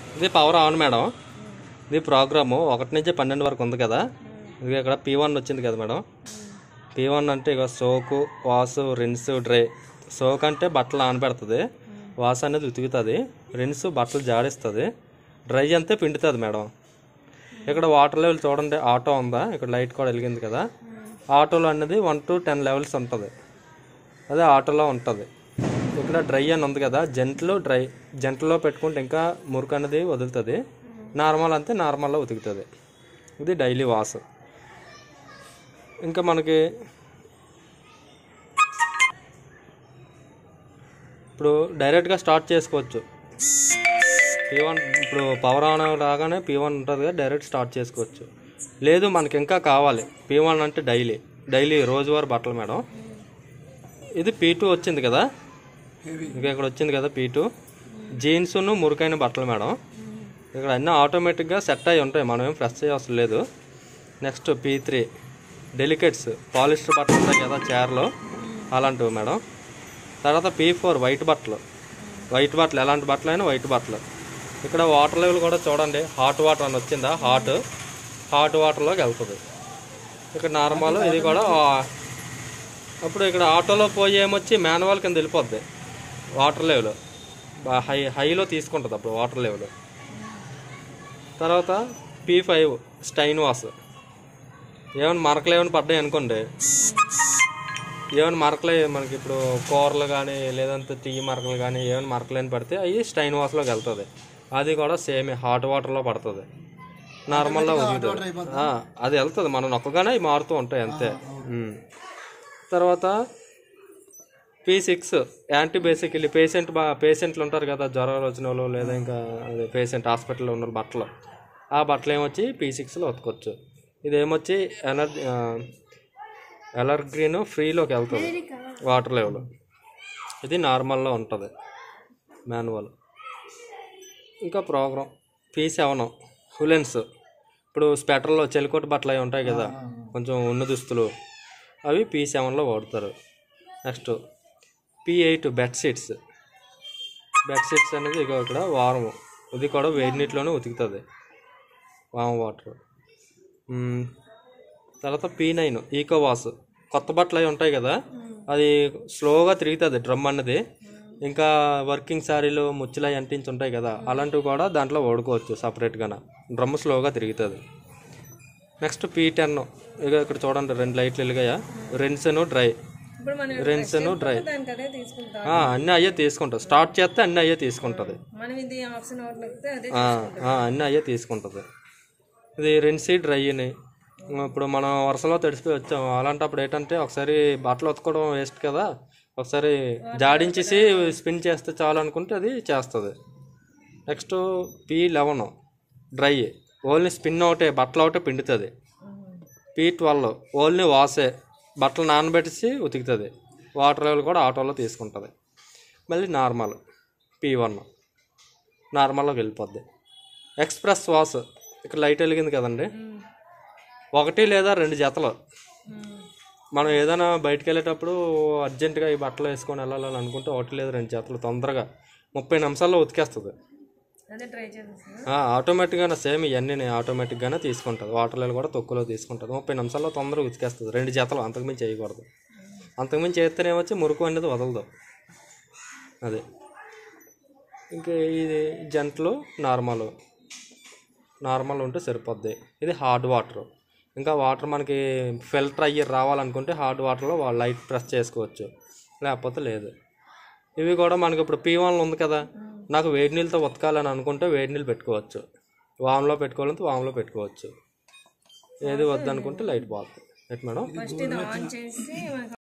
ఇది power on madam ఇది programme ఒకటి నుంచి పన్నెండు వరకు ఉంది కదా ఇది ఇక్కడ పీ వన్ వచ్చింది కదా మేడం పీ వన్ అంటే ఇక సోకు వాసు రిన్స్ డ్రై సోక్ అంటే బట్టలు ఆనబెడుతుంది వాసు అనేది ఉతుకుతుంది రిన్స్ బట్టలు జాడిస్తుంది డ్రై అంతే పిండుతుంది మేడం ఇక్కడ వాటర్ లెవెల్ చూడండి ఆటో ఉందా ఇక్కడ లైట్ కూడా వెలిగింది కదా ఆటోలో అనేది వన్ టు టెన్ లెవెల్స్ ఉంటుంది అదే ఆటోలో ఉంటుంది ఇక్కడ డ్రై అని ఉంది కదా జంట్లో డ్రై జంట్లో పెట్టుకుంటే ఇంకా మురికి అనేది వదులుతుంది నార్మల్ అంతే నార్మల్లో ఉతుకుతుంది ఇది డైలీ వాష్ ఇంకా మనకి ఇప్పుడు డైరెక్ట్గా స్టార్ట్ చేసుకోవచ్చు పీ వన్ ఇప్పుడు పవర్ ఆన్ రాగానే పీ వన్ ఉంటుంది కదా డైరెక్ట్ స్టార్ట్ చేసుకోవచ్చు లేదు మనకి ఇంకా కావాలి పీ వన్ అంటే డైలీ డైలీ రోజువారీ బట్టలు మేడం ఇది పీ టూ వచ్చింది కదా ఇంకా ఇక్కడ వచ్చింది కదా పీ టూ జీన్స్ను మురికైన బట్టలు మేడం ఇక్కడ అన్నీ ఆటోమేటిక్గా సెట్ అయి ఉంటాయి మనం ఏం ప్రెస్ చేయవసరం లేదు next P three delicates polyester బట్టలు ఉంటాయి కదా చీరలో అలాంటివి మేడం తర్వాత పీ ఫోర్ వైట్ బట్టలు వైట్ బట్టలు ఎలాంటి బట్టలు అయినా వైట్ బట్టలు ఇక్కడ వాటర్ లెవెల్ కూడా చూడండి హాట్ వాటర్ అని వచ్చిందా హాట్ హాట్ వాటర్లోకి వెళ్తుంది ఇక్కడ నార్మల్ ఇది కూడా ఆ, అప్పుడు ఇక్కడ ఆటోలో పోయి ఏమొచ్చి మాన్యువల్ కింద వెళ్ళిపోద్ది వాటర్ లెవెల్ బా- హై హైలో తీసుకుంటుంది అప్పుడు వాటర్ లెవెల్ తర్వాత పీ ఫైవ్ స్టైన్ వాష్ ఏమైనా మరకలు ఏమైనా పడ్డాయి అనుకోండి ఏమైనా మరకలు మనకి ఇప్పుడు కూరలు కానీ లేదంటే టీ మరకలు కానీ ఏమైనా మరకలు అని పడితే అవి స్టైన్ వాష్లోకి వెళ్తుంది అది కూడా సేమ్ హాట్ వాటర్లో పడుతుంది నార్మల్గా వదులుతుంది ఆ, అది వెళ్తుంది మనం నొక్కగానే అవి మారుతూ ఉంటాయి అంతే ఉమ్. తర్వాత పీ సిక్స్ యాంటీ బేసిక్ వెళ్ళి పేషెంట్ బా పేషెంట్లు ఉంటారు కదా జ్వరాలు వచ్చిన వాళ్ళు లేదా ఇంకా అదే పేషెంట్ హాస్పిటల్లో ఉన్న బట్టలు ఆ బట్టలు ఏమొచ్చి పీ సిక్స్లో ఉతకొచ్చు ఇది ఏమొచ్చి ఎనర్జీ ఎలర్ గ్రీన్ ఫ్రీలోకి వెళ్తుంది వాటర్ లెవెల్ ఇది నార్మల్లో ఉంటుంది మాన్యువల్ ఇంకా ప్రోగ్రామ్ పీ సెవెన్ హులెన్స్ ఇప్పుడు స్పెటర్లో చెలికోట బట్టలు అవి ఉంటాయి కదా కొంచెం ఉన్న దుస్తులు అవి పీ సెవెన్లో వాడతారు next P eight bedsheets bedsheets అనేది ఇక ఇక్కడ వారము ఇది కూడా వేడి నీటిలోనే ఉతుకుతుంది వామ్ వాటర్ మ్మ్. తర్వాత పీ నైన్ ఈకో వాష్ కొత్త బట్టలు అవి ఉంటాయి కదా అది స్లోగా తిరుగుతుంది డ్రమ్ అన్నది ఇంకా వర్కింగ్ శారీలు ముచ్చులు అవి అంటించి ఉంటాయి కదా అలాంటివి కూడా దాంట్లో వాడుకోవచ్చు సపరేట్గాన డ్రమ్ స్లోగా తిరుగుతుంది నెక్స్ట్ పీ టెన్ ఇక ఇక్కడ చూడండి రెండు లైట్లు వెలిగాయా రెన్సను డ్రై ఇప్పుడు మనం రెన్సను డ్రై దానికి అదే తీసుకుంటాం ఆ, అన్నీ అయ్యే తీసుకుంటుంది స్టార్ట్ చేస్తే అన్నీ అయ్యే తీసుకుంటుంది మనం ఇది ఆప్షన్ అవుట్ నొక్కితే అదే ఆ, ఆ, అన్నీ అయ్యే తీసుకుంటుంది ఇది రెన్సీ డ్రై అని ఇప్పుడు మనం వరుసలో తడిసిపోయి వచ్చాం అలాంటప్పుడు ఏంటంటే ఒకసారి బట్టలు ఉతకడం వేస్ట్ కదా ఒకసారి జాడించేసి స్పిన్ చేస్తే చాలు అనుకుంటే అది చేస్తుంది next P eleven dry only spin ఒకటే బట్టలు ఒకటే పిండుతుంది పీ ట్వెల్వ్ ఓన్లీ వాసే బట్టలు నానబెట్టేసి ఉతుకుతుంది వాటర్ లెవెల్ కూడా ఆటోలో తీసుకుంటుంది మళ్ళీ నార్మల్ పీ వన్ నార్మల్లోకి వెళ్ళిపోద్ది ఎక్స్ప్రెస్ వాష్ ఇక్కడ లైట్ వెలిగింది కదండి ఒకటి లేదా రెండు జతలు మనం ఏదైనా బయటకు వెళ్ళేటప్పుడు అర్జెంటుగా ఈ బట్టలు వేసుకొని వెళ్ళాలని అనుకుంటే ఒకటి లేదా రెండు జతలు తొందరగా ముప్పై నిమిషాల్లో ఉతికేస్తుంది అదే ట్రై చేసేసి ఆ, ఆటోమేటిక్గానే సేమ్ ఇవన్నీ ఆటోమేటిక్గానే తీసుకుంటుంది వాటర్ లెవెల్ కూడా తొక్కులో తీసుకుంటుంది ముప్పై నిమిషాల్లో తొందరగా ఉతికేస్తుంది రెండు జతలు అంతకుమించి చేయకూడదు అంతకుమించి చేస్తేనే వచ్చి మురుకు అనేది వదలదు అదే ఇంకా ఇది జంటలు నార్మల్ నార్మల్ ఉంటే సరిపోద్ది ఇది హార్డ్ వాటర్ ఇంకా వాటర్ మనకి ఫిల్టర్ అయ్యి రావాలనుకుంటే హార్డ్ వాటర్లో లైట్ ప్రెస్ చేసుకోవచ్చు లేకపోతే లేదు ఇవి కూడా మనకి ఇప్పుడు పీ వన్లో ఉంది కదా నాకు వేడి నీళ్ళతో ఉతకాలని అనుకుంటే వేడి నీళ్ళు పెట్టుకోవచ్చు వామ్లో పెట్టుకోవాలంటే వామ్లో పెట్టుకోవచ్చు ఏది వద్దనుకుంటే లైట్ బాగుంటుంది ఎట్ మేడం ఫస్ట్ ఇది ఆన్ చేసి మనకి